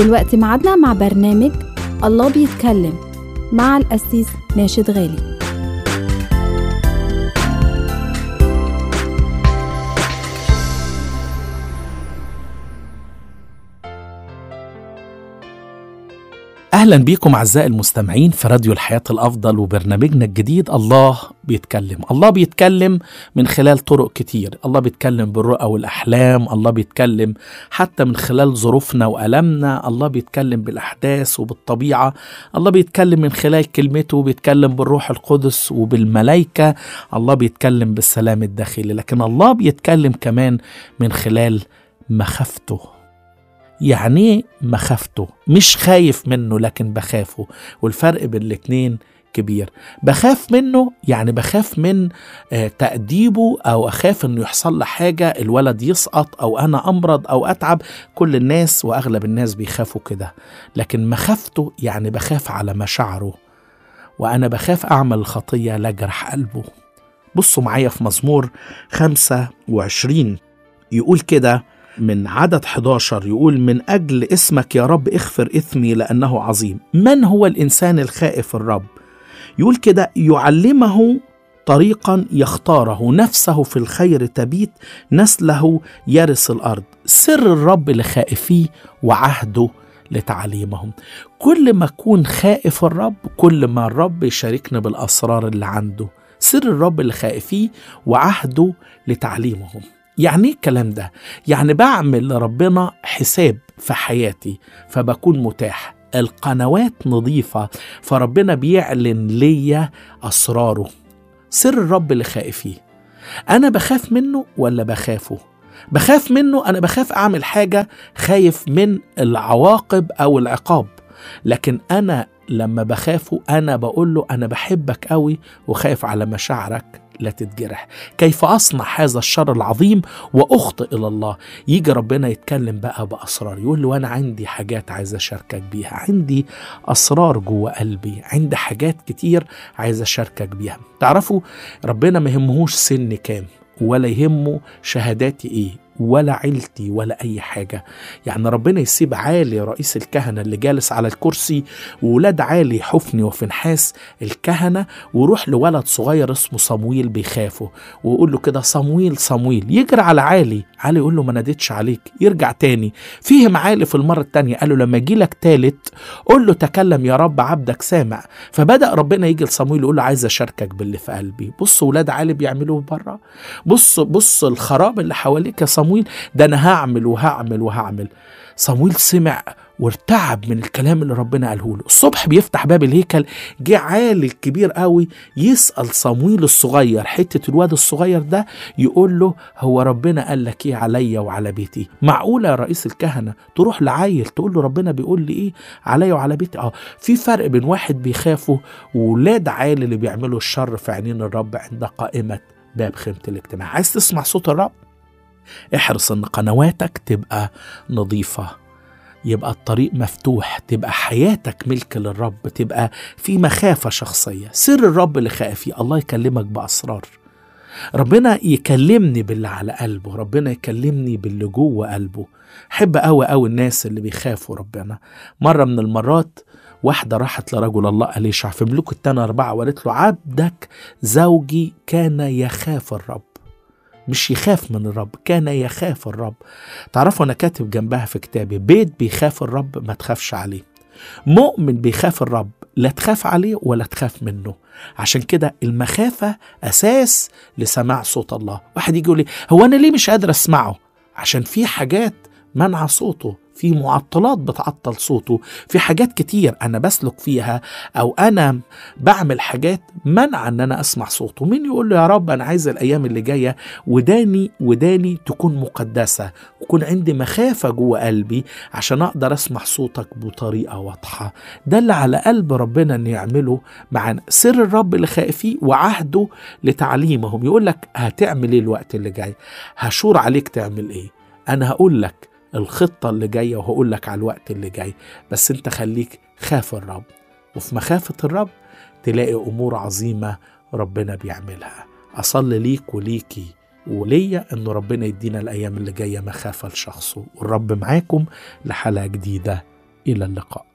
ودلوقتي معادنا مع برنامج الله بيتكلم مع القسيس ناشد غالي اهلا بيكم اعزائي المستمعين في راديو الحياه الافضل وبرنامجنا الجديد الله بيتكلم الله بيتكلم من خلال طرق كتير الله بيتكلم بالرؤى والاحلام الله بيتكلم حتى من خلال ظروفنا والامنا الله بيتكلم بالاحداث وبالطبيعه الله بيتكلم من خلال كلمته بيتكلم بالروح القدس وبالملائكه الله بيتكلم بالسلام الداخلي لكن الله بيتكلم كمان من خلال مخافته يعني ايه مخافته مش خايف منه لكن بخافه والفرق بين الاتنين كبير بخاف منه يعني بخاف من آه، تأديبه أو أخاف إنه يحصل له حاجة الولد يسقط أو أنا أمرض أو أتعب كل الناس وأغلب الناس بيخافوا كده لكن مخافته يعني بخاف على مشاعره وأنا بخاف أعمل الخطية لأجرح قلبه بصوا معايا في مزمور 25 يقول كده من عدد 11 يقول من أجل اسمك يا رب اغفر إثمي لأنه عظيم من هو الإنسان الخائف الرب يقول كده يعلمه طريقا يختاره نفسه في الخير تبيت نسله يرث الأرض سر الرب لخائفيه وعهده لتعليمهم كل ما أكون خائف الرب كل ما الرب يشاركنا بالأسرار اللي عنده سر الرب لخائفيه وعهده لتعليمهم يعني ايه الكلام ده؟ يعني بعمل لربنا حساب في حياتي فبكون متاح القنوات نظيفة فربنا بيعلن ليا أسراره سر الرب اللي خائفيه أنا بخاف منه ولا بخافه؟ بخاف منه أنا بخاف أعمل حاجة خايف من العواقب أو العقاب لكن أنا لما بخافه أنا بقول له أنا بحبك قوي وخايف على مشاعرك لا تتجرح كيف أصنع هذا الشر العظيم وأخطئ إلى الله يجي ربنا يتكلم بقى بأسرار يقول له أنا عندي حاجات عايز أشاركك بيها عندي أسرار جوه قلبي عندي حاجات كتير عايز أشاركك بيها تعرفوا ربنا ما يهمهوش سن كام ولا يهمه شهاداتي ايه ولا عيلتي ولا اي حاجه يعني ربنا يسيب عالي رئيس الكهنه اللي جالس على الكرسي وولاد عالي حفني وفنحاس الكهنه ويروح لولد صغير اسمه صمويل بيخافه ويقول له كده صمويل صمويل يجري على عالي عالي يقول له ما ناديتش عليك يرجع تاني فهم عالي في المره التانيه قال له لما يجي لك تالت قول له تكلم يا رب عبدك سامع فبدا ربنا يجي لصمويل يقول له عايز اشاركك باللي في قلبي بص ولاد عالي بيعملوه بره بص بص الخراب اللي حواليك يا صمويل ده انا هعمل وهعمل وهعمل صمويل سمع وارتعب من الكلام اللي ربنا قاله له الصبح بيفتح باب الهيكل جه عالي الكبير قوي يسأل صمويل الصغير حتة الواد الصغير ده يقول له هو ربنا قال لك ايه عليا وعلى بيتي معقولة يا رئيس الكهنة تروح لعيل تقول له ربنا بيقول لي ايه عليا وعلى بيتي اه في فرق بين واحد بيخافه وولاد عيل اللي بيعملوا الشر في عينين الرب عند قائمة باب خيمة الاجتماع عايز تسمع صوت الرب احرص ان قنواتك تبقى نظيفة يبقى الطريق مفتوح تبقى حياتك ملك للرب تبقى في مخافة شخصية سر الرب اللي خائفيه الله يكلمك بأسرار ربنا يكلمني باللي على قلبه ربنا يكلمني باللي جوه قلبه حب قوي قوي الناس اللي بيخافوا ربنا مرة من المرات واحدة راحت لرجل الله أليشع في ملوك التاني أربعة وقالت له عبدك زوجي كان يخاف الرب مش يخاف من الرب كان يخاف الرب تعرفوا أنا كاتب جنبها في كتابي بيت بيخاف الرب ما تخافش عليه مؤمن بيخاف الرب لا تخاف عليه ولا تخاف منه عشان كده المخافة أساس لسماع صوت الله واحد يجي يقول لي هو أنا ليه مش قادر أسمعه عشان في حاجات منع صوته في معطلات بتعطل صوته في حاجات كتير انا بسلك فيها او انا بعمل حاجات منع ان انا اسمع صوته مين يقول له يا رب انا عايز الايام اللي جايه وداني وداني تكون مقدسه ويكون عندي مخافه جوه قلبي عشان اقدر اسمع صوتك بطريقه واضحه ده اللي على قلب ربنا ان يعمله معانا سر الرب اللي خائفيه وعهده لتعليمهم يقول لك هتعمل ايه الوقت اللي جاي هشور عليك تعمل ايه انا هقول لك الخطة اللي جاية وهقول لك على الوقت اللي جاي بس انت خليك خاف الرب وفي مخافة الرب تلاقي أمور عظيمة ربنا بيعملها أصلي ليك وليكي وليا أن ربنا يدينا الأيام اللي جاية مخافة لشخصه والرب معاكم لحلقة جديدة إلى اللقاء